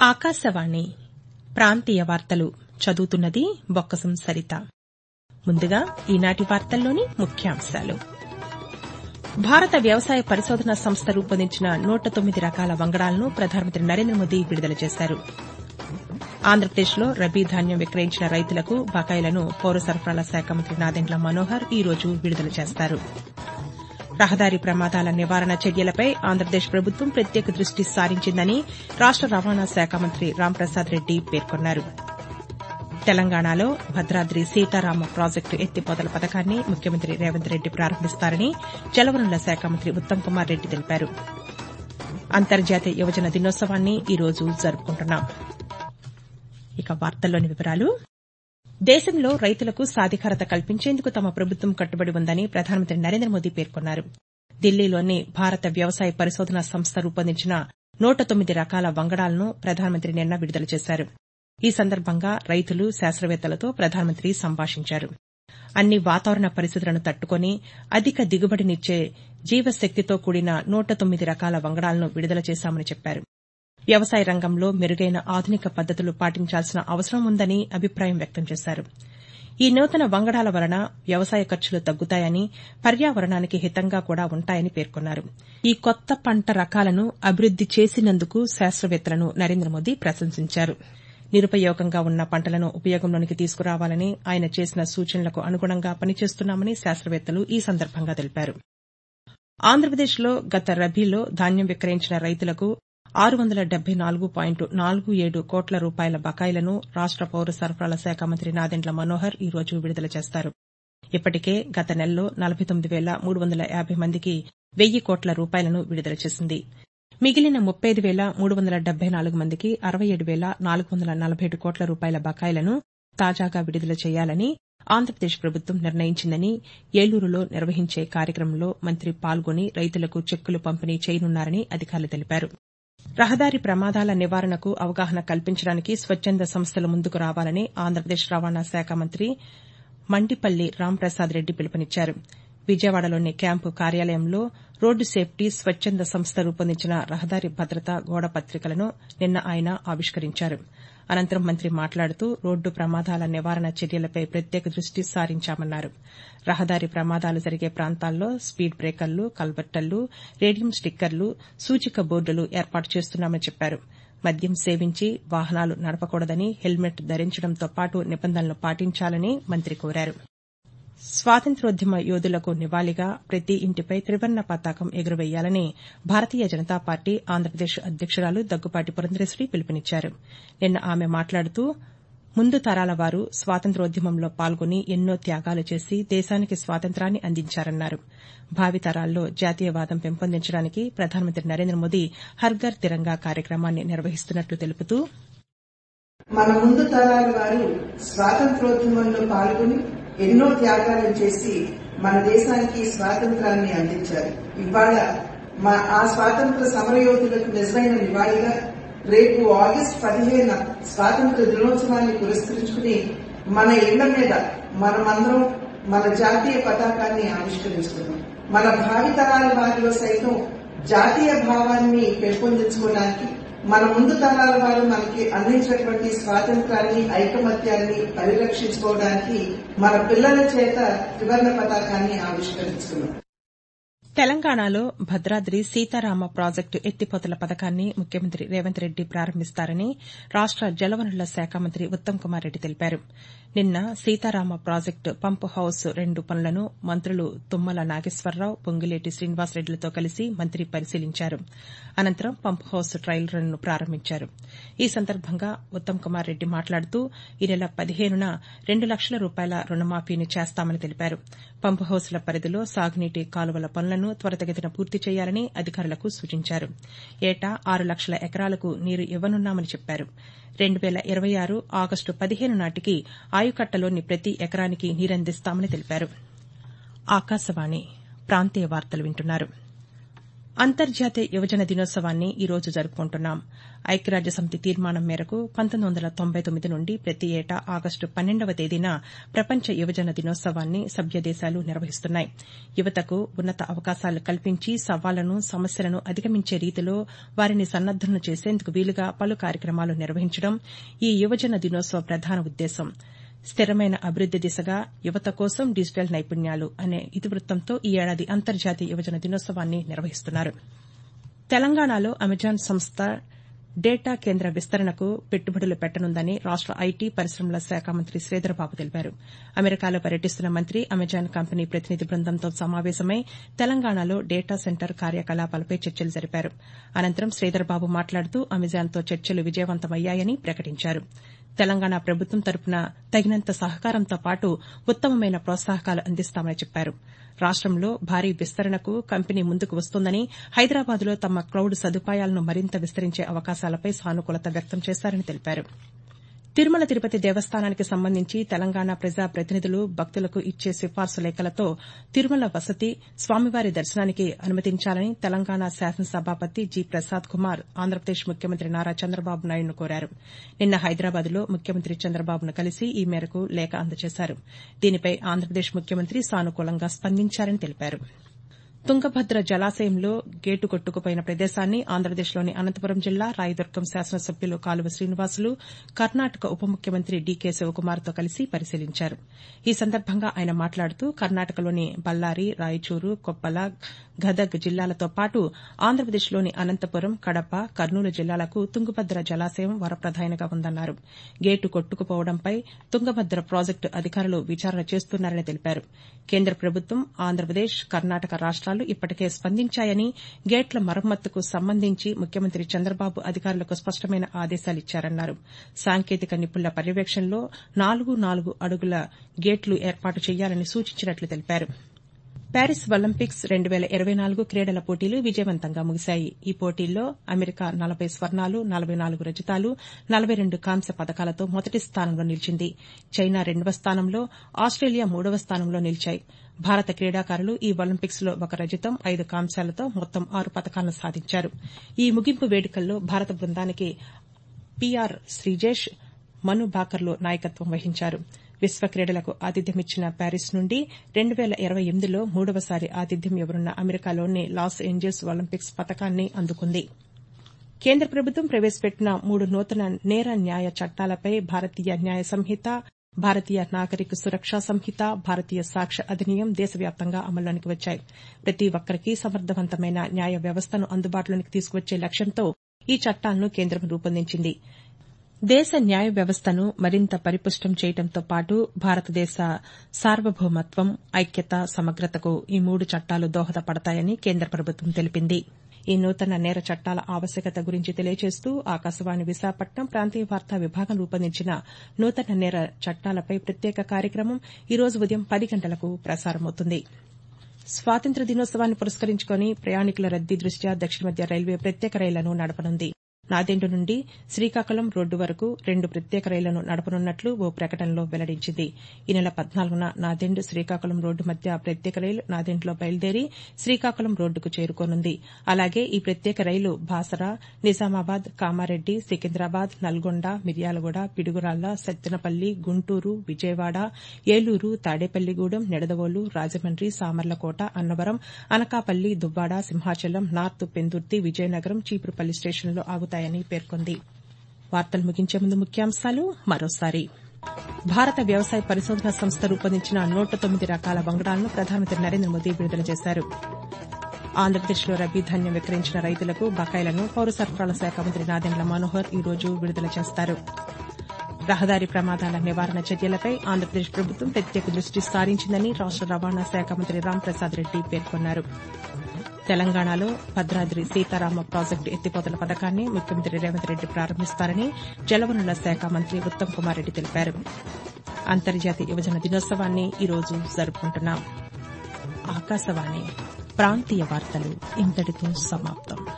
ఆకాశవాణి ప్రాంతీయ వార్తలు చదువుతున్నది బొక్కసం సరిత ముందుగా ఈనాటి వార్తల్లోని ముఖ్యాంశాలు భారత వ్యవసాయ పరిశోధనా సంస్థ రూపొందించిన నూట తొమ్మిది రకాల వంగడాలను ప్రధానమంత్రి నరేంద్ర మోదీ విడుదల చేశారు ఆంధ్రప్రదేశ్లో రబీ ధాన్యం విక్రయించిన రైతులకు బకాయిలను పౌర సరఫరాల శాఖ మంత్రి నాదెండ్ల మనోహర్ ఈ రోజు విడుదల చేస్తారు రహదారి ప్రమాదాల నివారణ చర్యలపై ఆంధ్రప్రదేశ్ ప్రభుత్వం ప్రత్యేక దృష్టి సారించిందని రాష్ట రవాణా శాఖ మంత్రి రాంప్రసాద్ రెడ్డి పేర్కొన్నారు తెలంగాణలో భద్రాద్రి సీతారామ ప్రాజెక్టు ఎత్తిపోతల పథకాన్ని ముఖ్యమంత్రి రేవంత్ రెడ్డి ప్రారంభిస్తారని జలవనరుల శాఖ మంత్రి ఉత్తమ్ కుమార్ రెడ్డి తెలిపారు అంతర్జాతీయ యువజన దినోత్సవాన్ని ఈ రోజు జరుపుకుంటున్నాం ఇక వార్తల్లోని వివరాలు దేశంలో రైతులకు సాధికారత కల్పించేందుకు తమ ప్రభుత్వం కట్టుబడి ఉందని ప్రధానమంత్రి నరేంద్ర మోదీ పేర్కొన్నారు ఢిల్లీలోని భారత వ్యవసాయ పరిశోధనా సంస్థ రూపొందించిన నూట తొమ్మిది రకాల వంగడాలను ప్రధానమంత్రి నిన్న విడుదల చేశారు ఈ సందర్భంగా రైతులు శాస్త్రవేత్తలతో ప్రధానమంత్రి సంభాషించారు అన్ని వాతావరణ పరిస్థితులను తట్టుకుని అధిక దిగుబడినిచ్చే జీవశక్తితో కూడిన నూట తొమ్మిది రకాల వంగడాలను విడుదల చేశామని చెప్పారు వ్యవసాయ రంగంలో మెరుగైన ఆధునిక పద్దతులు పాటించాల్సిన అవసరం ఉందని అభిప్రాయం వ్యక్తం చేశారు ఈ నూతన వంగడాల వలన వ్యవసాయ ఖర్చులు తగ్గుతాయని పర్యావరణానికి హితంగా కూడా ఉంటాయని పేర్కొన్నారు ఈ కొత్త పంట రకాలను అభివృద్ది చేసినందుకు శాస్త్రవేత్తలను నరేంద్ర మోదీ ప్రశంసించారు నిరుపయోగంగా ఉన్న పంటలను ఉపయోగంలోనికి తీసుకురావాలని ఆయన చేసిన సూచనలకు అనుగుణంగా పనిచేస్తున్నామని శాస్త్రవేత్తలు ఈ సందర్భంగా తెలిపారు ఆంధ్రప్రదేశ్లో గత రబీలో ధాన్యం విక్రయించిన రైతులకు ఆరు వందల డెబ్బై నాలుగు పాయింట్ నాలుగు ఏడు కోట్ల రూపాయల బకాయిలను రాష్ట పౌర సరఫరాల శాఖ మంత్రి నాదెండ్ల మనోహర్ ఈ రోజు విడుదల చేస్తారు ఇప్పటికే గత నెలలో నలభై తొమ్మిది వేల మూడు వందల యాబై మందికి వెయ్యి కోట్ల రూపాయలను విడుదల చేసింది మిగిలిన ముప్పై ఐదు వేల మూడు వందల డెబ్బై నాలుగు మందికి అరవై ఏడు వేల నాలుగు వందల నలభై ఏడు కోట్ల రూపాయల బకాయిలను తాజాగా విడుదల చేయాలని ఆంధ్రప్రదేశ్ ప్రభుత్వం నిర్ణయించిందని ఏలూరులో నిర్వహించే కార్యక్రమంలో మంత్రి పాల్గొని రైతులకు చెక్కులు పంపిణీ చేయనున్నారని అధికారులు తెలిపారు రహదారి ప్రమాదాల నివారణకు అవగాహన కల్పించడానికి స్వచ్చంద సంస్థలు ముందుకు రావాలని ఆంధ్రప్రదేశ్ రవాణా శాఖ మంత్రి మండిపల్లి రాంప్రసాద్ రెడ్డి పిలుపునిచ్చారు విజయవాడలోని క్యాంపు కార్యాలయంలో రోడ్డు సేఫ్టీ స్వచ్చంద సంస్థ రూపొందించిన రహదారి భద్రత గోడ పత్రికలను నిన్న ఆయన ఆవిష్కరించారు అనంతరం మంత్రి మాట్లాడుతూ రోడ్డు ప్రమాదాల నివారణ చర్యలపై ప్రత్యేక దృష్టి సారించామన్నారు రహదారి ప్రమాదాలు జరిగే ప్రాంతాల్లో స్పీడ్ బ్రేకర్లు కల్వర్టర్లు రేడియం స్టిక్కర్లు సూచిక బోర్డులు ఏర్పాటు చేస్తున్నామని చెప్పారు మద్యం సేవించి వాహనాలు నడపకూడదని హెల్మెట్ ధరించడంతో పాటు నిబంధనలు పాటించాలని మంత్రి కోరారు స్వాతంత్ర్యోద్యమ యోధులకు నివాళిగా ప్రతి ఇంటిపై త్రివర్ణ పతాకం ఎగురవేయాలని భారతీయ జనతా పార్టీ ఆంధ్రప్రదేశ్ అధ్యకురాలు దగ్గుపాటి పురంధరేశ్వరి పిలుపునిచ్చారు నిన్న ఆమె మాట్లాడుతూ ముందు తరాల వారు స్వాతంత్ర్యోద్యమంలో పాల్గొని ఎన్నో త్యాగాలు చేసి దేశానికి స్వాతంత్రాన్ని అందించారన్నారు భావితరాల్లో జాతీయవాదం పెంపొందించడానికి ప్రధానమంత్రి నరేంద్ర మోదీ హర్ఘర్ తిరంగా కార్యక్రమాన్ని నిర్వహిస్తున్నట్లు తెలుపుతూ మన ముందు తరాల వారు స్వాతంత్రోద్యమంలో పాల్గొని ఎన్నో త్యాగాలు చేసి మన దేశానికి స్వాతంత్రాన్ని అందించారు ఇవాళ మా ఆ స్వాతంత్ర సమరయోధులకు నిజమైన నివాళిగా రేపు ఆగస్టు పదిహేన స్వాతంత్ర దినోత్సవాన్ని పురస్కరించుకుని మన ఇళ్ల మీద మనమందరం మన జాతీయ పతాకాన్ని ఆవిష్కరించుకున్నాం మన భావితరాల వారిలో సైతం జాతీయ భావాన్ని పెంపొందించుకోవడానికి మన ముందు తరాల వారు మనకి అందించినటువంటి స్వాతంత్రాన్ని ఐకమత్యాన్ని పరిరక్షించుకోవడానికి మన పిల్లల చేత త్రివర్ణ పతాకాన్ని ఆవిష్కరించుకున్నాం తెలంగాణలో భద్రాద్రి సీతారామ ప్రాజెక్టు ఎత్తిపోతల పథకాన్ని ముఖ్యమంత్రి రేవంత్ రెడ్డి ప్రారంభిస్తారని రాష్ట జలవనరుల శాఖ మంత్రి ఉత్తమ్ కుమార్ రెడ్డి తెలిపారు నిన్న సీతారామ ప్రాజెక్టు పంప్ హౌస్ రెండు పనులను మంత్రులు తుమ్మల నాగేశ్వరరావు పొంగులేటి శ్రీనివాసరెడ్డిలతో కలిసి మంత్రి పరిశీలించారు అనంతరం పంప్ హౌస్ ట్రయల్ రన్ను ప్రారంభించారు ఈ సందర్భంగా ఉత్తమ్ కుమార్ రెడ్డి మాట్లాడుతూ ఈ నెల పదిహేనున రెండు లక్షల రూపాయల రుణమాఫీని చేస్తామని తెలిపారు పంప్ హౌస్ల పరిధిలో సాగునీటి కాలువల పనులను త్వరితగతిన పూర్తి చేయాలని అధికారులకు సూచించారు ఏటా ఆరు లక్షల ఎకరాలకు నీరు ఇవ్వనున్నామని చెప్పారు రెండు వేల ఇరవై ఆరు ఆగస్టు పదిహేను నాటికి ఆయుకట్టలోని ప్రతి ఎకరానికి నీరందిస్తామని తెలిపారు ఆకాశవాణి ప్రాంతీయ వార్తలు వింటున్నారు అంతర్జాతీయ యువజన దినోత్సవాన్ని ఈ రోజు జరుపుకుంటున్నాం ఐక్యరాజ్యసమితి తీర్మానం మేరకు పంతొమ్మిది వందల తొంభై తొమ్మిది నుండి ప్రతి ఏటా ఆగస్టు పన్నెండవ తేదీన ప్రపంచ యువజన దినోత్సవాన్ని సభ్య దేశాలు నిర్వహిస్తున్నాయి యువతకు ఉన్నత అవకాశాలు కల్పించి సవాళ్లను సమస్యలను అధిగమించే రీతిలో వారిని సన్నద్దలను చేసేందుకు వీలుగా పలు కార్యక్రమాలు నిర్వహించడం ఈ యువజన దినోత్సవ ప్రధాన ఉద్దేశం స్థిరమైన అభివృద్ది దిశగా యువత కోసం డిజిటల్ నైపుణ్యాలు అనే ఇతివృత్తంతో ఈ ఏడాది అంతర్జాతీయ యువజన దినోత్సవాన్ని నిర్వహిస్తున్నారు తెలంగాణలో అమెజాన్ సంస్థ డేటా కేంద్ర విస్తరణకు పెట్టుబడులు పెట్టనుందని రాష్ట ఐటీ పరిశ్రమల శాఖ మంత్రి శ్రీధర్బాబు తెలిపారు అమెరికాలో పర్యటిస్తున్న మంత్రి అమెజాన్ కంపెనీ ప్రతినిధి బృందంతో సమావేశమై తెలంగాణలో డేటా సెంటర్ కార్యకలాపాలపై చర్చలు జరిపారు అనంతరం శ్రీధర్బాబు మాట్లాడుతూ అమెజాన్తో చర్చలు విజయవంతమయ్యాయని ప్రకటించారు తెలంగాణ ప్రభుత్వం తరపున తగినంత సహకారంతో పాటు ఉత్తమమైన ప్రోత్సాహకాలు అందిస్తామని చెప్పారు రాష్టంలో భారీ విస్తరణకు కంపెనీ ముందుకు వస్తోందని హైదరాబాద్లో తమ క్లౌడ్ సదుపాయాలను మరింత విస్తరించే అవకాశాలపై సానుకూలత వ్యక్తం చేశారని తెలిపారు తిరుమల తిరుపతి దేవస్థానానికి సంబంధించి తెలంగాణ ప్రజా ప్రతినిధులు భక్తులకు ఇచ్చే సిఫార్సు లేఖలతో తిరుమల వసతి స్వామివారి దర్శనానికి అనుమతించాలని తెలంగాణ శాసనసభాపతి జి ప్రసాద్ కుమార్ ఆంధ్రప్రదేశ్ ముఖ్యమంత్రి నారా చంద్రబాబు నాయుడును కోరారు నిన్న హైదరాబాద్లో ముఖ్యమంత్రి చంద్రబాబును కలిసి ఈ మేరకు లేఖ అందజేశారు దీనిపై ఆంధ్రప్రదేశ్ ముఖ్యమంత్రి సానుకూలంగా స్పందించారని తెలిపారు తుంగభద్ర జలాశయంలో గేటు కొట్టుకుపోయిన ప్రదేశాన్ని ఆంధ్రప్రదేశ్లోని అనంతపురం జిల్లా రాయదుర్గం శాసనసభ్యులు కాలువ శ్రీనివాసులు కర్ణాటక ఉప ముఖ్యమంత్రి డీకే శివకుమార్తో కలిసి పరిశీలించారు ఈ సందర్భంగా ఆయన మాట్లాడుతూ కర్ణాటకలోని బళ్లారి రాయచూరు కొప్పల గదగ్ జిల్లాలతో పాటు ఆంధ్రప్రదేశ్లోని అనంతపురం కడప కర్నూలు జిల్లాలకు తుంగభద్ర జలాశయం వరప్రధానగా ఉందన్నారు గేటు కొట్టుకుపోవడంపై తుంగభద్ర ప్రాజెక్టు అధికారులు విచారణ చేస్తున్నారని తెలిపారు కేంద్ర ప్రభుత్వం ఆంధ్రప్రదేశ్ కర్ణాటక రాష్ట్రాలు ఇప్పటికే స్పందించాయని గేట్ల మరమ్మతుకు సంబంధించి ముఖ్యమంత్రి చంద్రబాబు అధికారులకు స్పష్టమైన ఆదేశాలిచ్చారన్నారు సాంకేతిక నిపుణుల పర్యవేక్షణలో నాలుగు నాలుగు అడుగుల గేట్లు ఏర్పాటు చేయాలని సూచించినట్లు తెలిపారు ప్యారిస్ ఒలింపిక్స్ రెండు వేల ఇరవై నాలుగు క్రీడల పోటీలు విజయవంతంగా ముగిశాయి ఈ పోటీల్లో అమెరికా నలభై స్వర్ణాలు నలభై నాలుగు రజతాలు నలభై రెండు కాంస్య పతకాలతో మొదటి స్థానంలో నిలిచింది చైనా రెండవ స్థానంలో ఆస్టేలియా మూడవ స్థానంలో నిలిచాయి భారత క్రీడాకారులు ఈ ఒలింపిక్స్ లో ఒక రజతం ఐదు కాంస్యాలతో మొత్తం ఆరు పతకాలను సాధించారు ఈ ముగింపు వేడుకల్లో భారత బృందానికి పీఆర్ శ్రీజేష్ మను బాకర్లు నాయకత్వం వహించారు విశ్వ క్రీడలకు ఆతిథ్యమిచ్చిన ప్యారిస్ నుండి రెండు వేల ఇరవై ఎనిమిదిలో మూడవసారి ఆతిథ్యం ఇవ్వనున్న అమెరికాలోని లాస్ ఏంజల్స్ ఒలింపిక్స్ పతకాన్ని అందుకుంది కేంద్ర ప్రభుత్వం ప్రవేశపెట్టిన మూడు నూతన నేర న్యాయ చట్టాలపై భారతీయ న్యాయ సంహిత భారతీయ నాగరిక సురక్షా సంహిత భారతీయ సాక్ష్య అధినియం దేశవ్యాప్తంగా అమల్లోకి వచ్చాయి ప్రతి ఒక్కరికీ సమర్థవంతమైన న్యాయ వ్యవస్థను అందుబాటులోకి తీసుకువచ్చే లక్ష్యంతో ఈ చట్టాలను కేంద్రం రూపొందించింది దేశ న్యాయ వ్యవస్థను మరింత పరిపుష్టం చేయడంతో పాటు భారతదేశ సార్వభౌమత్వం ఐక్యత సమగ్రతకు ఈ మూడు చట్టాలు దోహదపడతాయని కేంద్ర ప్రభుత్వం తెలిపింది ఈ నూతన నేర చట్టాల ఆవశ్యకత గురించి తెలియజేస్తూ ఆకాశవాణి విశాఖపట్నం ప్రాంతీయ వార్తా విభాగం రూపొందించిన నూతన నేర చట్టాలపై ప్రత్యేక కార్యక్రమం ఈ రోజు ఉదయం పది గంటలకు ప్రసారమవుతుంది స్వాతంత్ర దినోత్సవాన్ని పురస్కరించుకుని ప్రయాణికుల రద్దీ దృష్ట్యా దక్షిణ మధ్య రైల్వే ప్రత్యేక రైళ్లను నడపనుంది నాదెండు నుండి శ్రీకాకుళం రోడ్డు వరకు రెండు ప్రత్యేక రైళ్లను నడపనున్నట్లు ఓ ప్రకటనలో వెల్లడించింది ఈ నెల పద్నాలుగున నాదెండు శ్రీకాకుళం రోడ్డు మధ్య ప్రత్యేక రైలు నాదెండ్లో బయలుదేరి శ్రీకాకుళం రోడ్డుకు చేరుకోనుంది అలాగే ఈ ప్రత్యేక రైలు బాసరా నిజామాబాద్ కామారెడ్డి సికింద్రాబాద్ నల్గొండ మిర్యాలగూడ పిడుగురాళ్ల సత్తెనపల్లి గుంటూరు విజయవాడ ఏలూరు తాడేపల్లిగూడెం నిడదవోలు రాజమండ్రి సామర్లకోట అన్నవరం అనకాపల్లి దువ్వాడ సింహాచలం నార్త్ పెందుర్తి విజయనగరం చీపురుపల్లి స్టేషన్లో ఆగుతాయి ఉంటాయని పేర్కొంది వార్తలు ముగించే ముందు ముఖ్యాంశాలు మరోసారి భారత వ్యవసాయ పరిశోధన సంస్థ రూపొందించిన నూట తొమ్మిది రకాల వంగడాలను ప్రధానమంత్రి నరేంద్ర మోదీ విడుదల చేశారు ఆంధ్రప్రదేశ్లో రబీ ధాన్యం విక్రయించిన రైతులకు బకాయిలను పౌర సరఫరాల శాఖ మంత్రి నాదెండ్ల మనోహర్ ఈ రోజు విడుదల చేస్తారు రహదారి ప్రమాదాల నివారణ చర్యలపై ఆంధ్రప్రదేశ్ ప్రభుత్వం ప్రత్యేక దృష్టి సారించిందని రాష్ట రవాణా శాఖ మంత్రి రాంప్రసాద్ రెడ్డి పేర్కొన్నారు తెలంగాణలో భద్రాద్రి సీతారామ ప్రాజెక్టు ఎత్తిపోతల పథకాన్ని ముఖ్యమంత్రి రేవంత్ రెడ్డి ప్రారంభిస్తారని జలవనరుల శాఖ మంత్రి ఉత్తమ్ కుమార్ రెడ్డి తెలిపారు అంతర్జాతీయ యువజన దినోత్సవాన్ని ఈ రోజు జరుపుకుంటున్నాం ఆకాశవాణి ప్రాంతీయ వార్తలు ఇంతటితో సమాప్తం